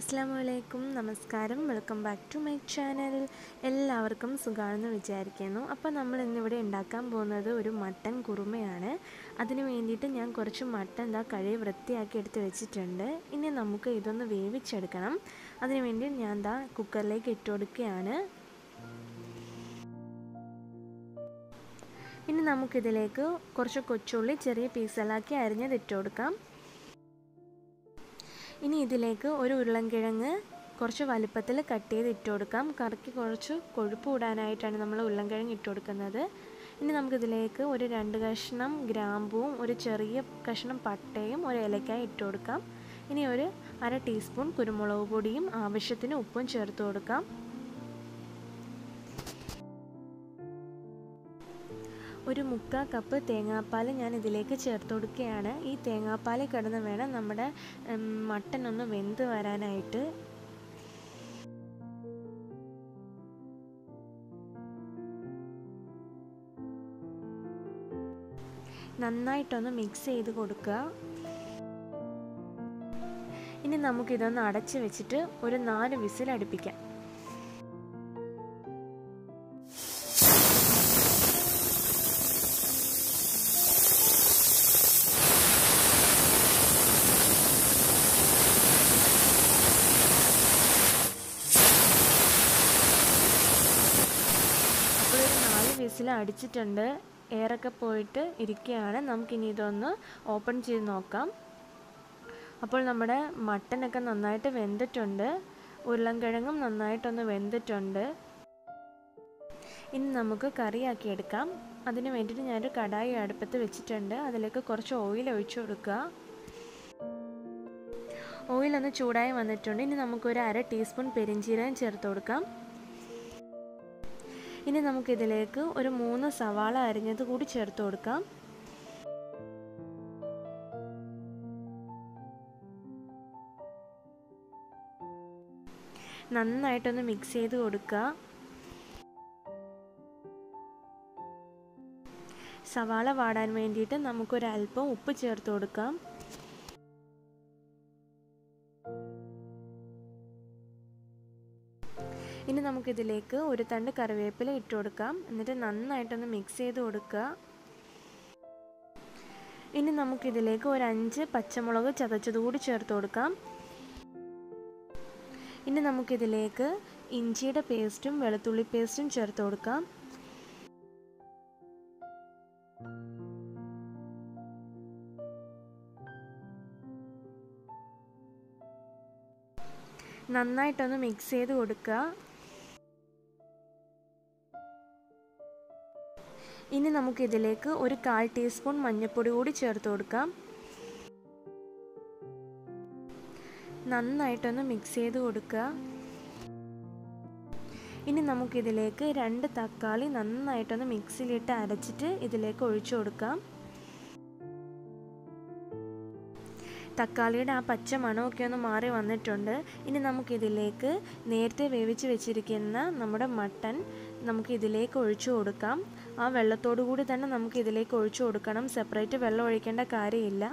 അസ്സാം വലൈക്കും നമസ്കാരം welcome back to my channel എല്ലാവർക്കും സുഖമാണെന്ന് വിചാരിക്കുന്നു അപ്പോൾ നമ്മൾ ഇന്നിവിടെ ഉണ്ടാക്കാൻ പോകുന്നത് ഒരു മട്ടൻ കുറുമയാണ് അതിന് വേണ്ടിയിട്ട് ഞാൻ കുറച്ച് മട്ടൻ എന്താ കഴുകി വൃത്തിയാക്കി എടുത്ത് വെച്ചിട്ടുണ്ട് ഇനി നമുക്ക് ഇതൊന്ന് വേവിച്ചെടുക്കണം അതിന് വേണ്ടി ഞാൻ എന്താ കുക്കറിലേക്ക് ഇട്ട് കൊടുക്കുകയാണ് ഇനി നമുക്കിതിലേക്ക് കുറച്ച് കൊച്ചുള്ളി ചെറിയ പീസുകളാക്കി അരിഞ്ഞത് ഇട്ട് കൊടുക്കാം ഇനി ഇതിലേക്ക് ഒരു ഉരുളൻകിഴങ്ങ് കുറച്ച് വലുപ്പത്തിൽ കട്ട് ചെയ്ത് ഇട്ട് കൊടുക്കാം കറിക്ക് കുറച്ച് കൊഴുപ്പ് കൂടാനായിട്ടാണ് നമ്മൾ ഉരുളൻകിഴങ്ങ് ഇട്ട് കൊടുക്കുന്നത് ഇനി നമുക്കിതിലേക്ക് ഒരു രണ്ട് കഷ്ണം ഗ്രാമ്പൂവും ഒരു ചെറിയ കഷ്ണം പട്ടയും ഒരു ഇലക്കായി ഇട്ട് കൊടുക്കാം ഇനി ഒരു അര ടീസ്പൂൺ കുരുമുളക് പൊടിയും ആവശ്യത്തിന് ഉപ്പും ചേർത്ത് കൊടുക്കാം ഒരു മുക്കാൽ കപ്പ് തേങ്ങാപ്പാൽ ഞാൻ ഇതിലേക്ക് ചേർത്ത് കൊടുക്കുകയാണ് ഈ തേങ്ങാപ്പാൽ കിടന്ന് വേണം നമ്മുടെ മട്ടൻ ഒന്ന് വെന്ത് വരാനായിട്ട് നന്നായിട്ടൊന്ന് മിക്സ് ചെയ്ത് കൊടുക്കുക ഇനി നമുക്കിതൊന്ന് അടച്ച് വെച്ചിട്ട് ഒരു നാല് വിസിൽ അടുപ്പിക്കാം അപ്പോൾ ഒരു നാല് വിസിൽ അടിച്ചിട്ടുണ്ട് എയറൊക്കെ പോയിട്ട് ഇരിക്കുകയാണ് നമുക്കിനി ഇതൊന്ന് ഓപ്പൺ ചെയ്ത് നോക്കാം അപ്പോൾ നമ്മുടെ മട്ടനൊക്കെ നന്നായിട്ട് വെന്തിട്ടുണ്ട് ഉരുളൻകിഴങ്ങും നന്നായിട്ടൊന്ന് വെന്തിട്ടുണ്ട് ഇനി നമുക്ക് കറിയാക്കി എടുക്കാം അതിന് വേണ്ടിയിട്ട് ഞാനൊരു കടായി അടുപ്പത്ത് വെച്ചിട്ടുണ്ട് അതിലേക്ക് കുറച്ച് ഓയിൽ ഒഴിച്ചു കൊടുക്കുക ഓയിലൊന്ന് ചൂടായി വന്നിട്ടുണ്ട് ഇനി നമുക്കൊരു അര ടീസ്പൂൺ പെരിഞ്ചീരകം ചേർത്ത് കൊടുക്കാം ഇനി നമുക്കിതിലേക്ക് ഒരു മൂന്ന് സവാള അരിഞ്ഞത് കൂടി ചേർത്ത് കൊടുക്കാം നന്നായിട്ടൊന്ന് മിക്സ് ചെയ്ത് കൊടുക്കുക സവാള വാടാൻ വേണ്ടിയിട്ട് നമുക്കൊരല്പം ഉപ്പ് ചേർത്ത് കൊടുക്കാം ഇനി നമുക്കിതിലേക്ക് ഒരു തണ്ട് കറിവേപ്പില ഇട്ട് കൊടുക്കാം എന്നിട്ട് നന്നായിട്ടൊന്ന് മിക്സ് ചെയ്ത് കൊടുക്കുക ഇനി നമുക്കിതിലേക്ക് ഒരു അഞ്ച് പച്ചമുളക് ചതച്ചത് കൂടി ചേർത്ത് കൊടുക്കാം ഇനി നമുക്കിതിലേക്ക് ഇഞ്ചിയുടെ പേസ്റ്റും വെളുത്തുള്ളി പേസ്റ്റും ചേർത്ത് കൊടുക്കാം നന്നായിട്ടൊന്ന് മിക്സ് ചെയ്ത് കൊടുക്കുക ഇനി നമുക്കിതിലേക്ക് ഒരു കാൽ ടീസ്പൂൺ മഞ്ഞൾപ്പൊടി കൂടി ചേർത്ത് കൊടുക്കാം നന്നായിട്ടൊന്ന് മിക്സ് ചെയ്ത് കൊടുക്കുക ഇനി നമുക്കിതിലേക്ക് രണ്ട് തക്കാളി നന്നായിട്ടൊന്ന് മിക്സിയിലിട്ട് അരച്ചിട്ട് ഇതിലേക്ക് ഒഴിച്ചു കൊടുക്കാം തക്കാളിയുടെ ആ പച്ച മണമൊക്കെ ഒന്ന് മാറി വന്നിട്ടുണ്ട് ഇനി നമുക്കിതിലേക്ക് നേരത്തെ വേവിച്ച് വെച്ചിരിക്കുന്ന നമ്മുടെ മട്ടൻ നമുക്ക് ഇതിലേക്ക് ഒഴിച്ചു കൊടുക്കാം ആ വെള്ളത്തോടു കൂടി തന്നെ നമുക്ക് ഇതിലേക്ക് ഒഴിച്ചു കൊടുക്കണം സെപ്പറേറ്റ് വെള്ളം ഒഴിക്കേണ്ട കാര്യമില്ല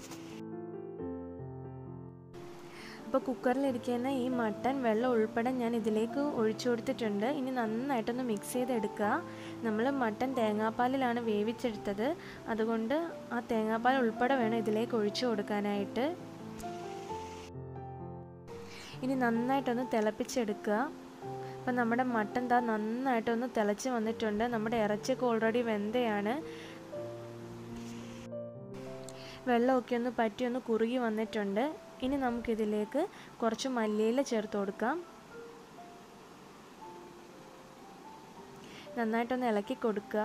അപ്പോൾ കുക്കറിലിരിക്കുന്ന ഈ മട്ടൻ വെള്ളം ഉൾപ്പെടെ ഞാൻ ഇതിലേക്ക് ഒഴിച്ചു കൊടുത്തിട്ടുണ്ട് ഇനി നന്നായിട്ടൊന്ന് മിക്സ് ചെയ്തെടുക്കുക നമ്മൾ മട്ടൻ തേങ്ങാപ്പാലിലാണ് വേവിച്ചെടുത്തത് അതുകൊണ്ട് ആ തേങ്ങാപ്പാൽ ഉൾപ്പെടെ വേണം ഇതിലേക്ക് ഒഴിച്ചു കൊടുക്കാനായിട്ട് ഇനി നന്നായിട്ടൊന്ന് തിളപ്പിച്ചെടുക്കുക അപ്പം നമ്മുടെ മട്ടൻ താ നന്നായിട്ടൊന്ന് തിളച്ച് വന്നിട്ടുണ്ട് നമ്മുടെ ഇറച്ചിയൊക്കെ ഓൾറെഡി വെന്തയാണ് വെള്ളമൊക്കെ ഒന്ന് പറ്റി ഒന്ന് കുറുകി വന്നിട്ടുണ്ട് ഇനി നമുക്കിതിലേക്ക് കുറച്ച് മല്ലിയില ചേർത്ത് കൊടുക്കാം നന്നായിട്ടൊന്ന് ഇളക്കി കൊടുക്കുക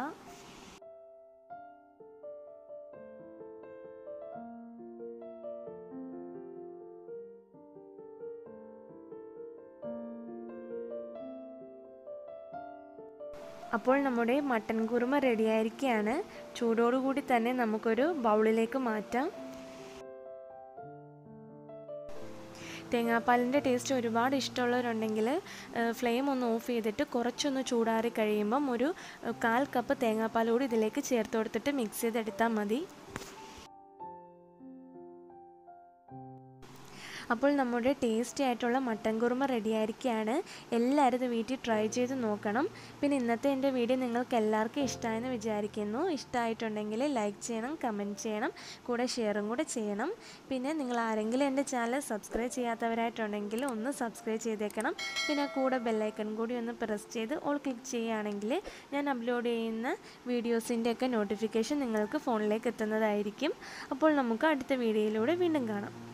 അപ്പോൾ നമ്മുടെ മട്ടൻ കുറുമ റെഡിയായിരിക്കുകയാണ് ചൂടോടുകൂടി തന്നെ നമുക്കൊരു ബൗളിലേക്ക് മാറ്റാം തേങ്ങാപ്പാലിൻ്റെ ടേസ്റ്റ് ഒരുപാട് ഇഷ്ടമുള്ളവരുണ്ടെങ്കിൽ ഫ്ലെയിം ഒന്ന് ഓഫ് ചെയ്തിട്ട് കുറച്ചൊന്ന് ചൂടാറി കഴിയുമ്പം ഒരു കാൽ കപ്പ് തേങ്ങാപ്പാൽ കൂടി ഇതിലേക്ക് ചേർത്ത് കൊടുത്തിട്ട് മിക്സ് ചെയ്തെടുത്താൽ മതി അപ്പോൾ നമ്മുടെ ടേസ്റ്റി ആയിട്ടുള്ള മട്ടൻ കുറുമ റെഡി ആയിരിക്കുകയാണ് എല്ലാവരും ഇത് വീട്ടിൽ ട്രൈ ചെയ്ത് നോക്കണം പിന്നെ ഇന്നത്തെ എൻ്റെ വീഡിയോ നിങ്ങൾക്ക് എല്ലാവർക്കും ഇഷ്ടമായെന്ന് വിചാരിക്കുന്നു ഇഷ്ടമായിട്ടുണ്ടെങ്കിൽ ലൈക്ക് ചെയ്യണം കമൻറ്റ് ചെയ്യണം കൂടെ ഷെയറും കൂടെ ചെയ്യണം പിന്നെ നിങ്ങൾ ആരെങ്കിലും എൻ്റെ ചാനൽ സബ്സ്ക്രൈബ് ചെയ്യാത്തവരായിട്ടുണ്ടെങ്കിൽ ഒന്ന് സബ്സ്ക്രൈബ് ചെയ്തേക്കണം പിന്നെ കൂടെ ബെല്ലൈക്കൺ കൂടി ഒന്ന് പ്രസ് ചെയ്ത് ഓൾ ക്ലിക്ക് ചെയ്യുകയാണെങ്കിൽ ഞാൻ അപ്ലോഡ് ചെയ്യുന്ന വീഡിയോസിൻ്റെയൊക്കെ നോട്ടിഫിക്കേഷൻ നിങ്ങൾക്ക് ഫോണിലേക്ക് എത്തുന്നതായിരിക്കും അപ്പോൾ നമുക്ക് അടുത്ത വീഡിയോയിലൂടെ വീണ്ടും കാണാം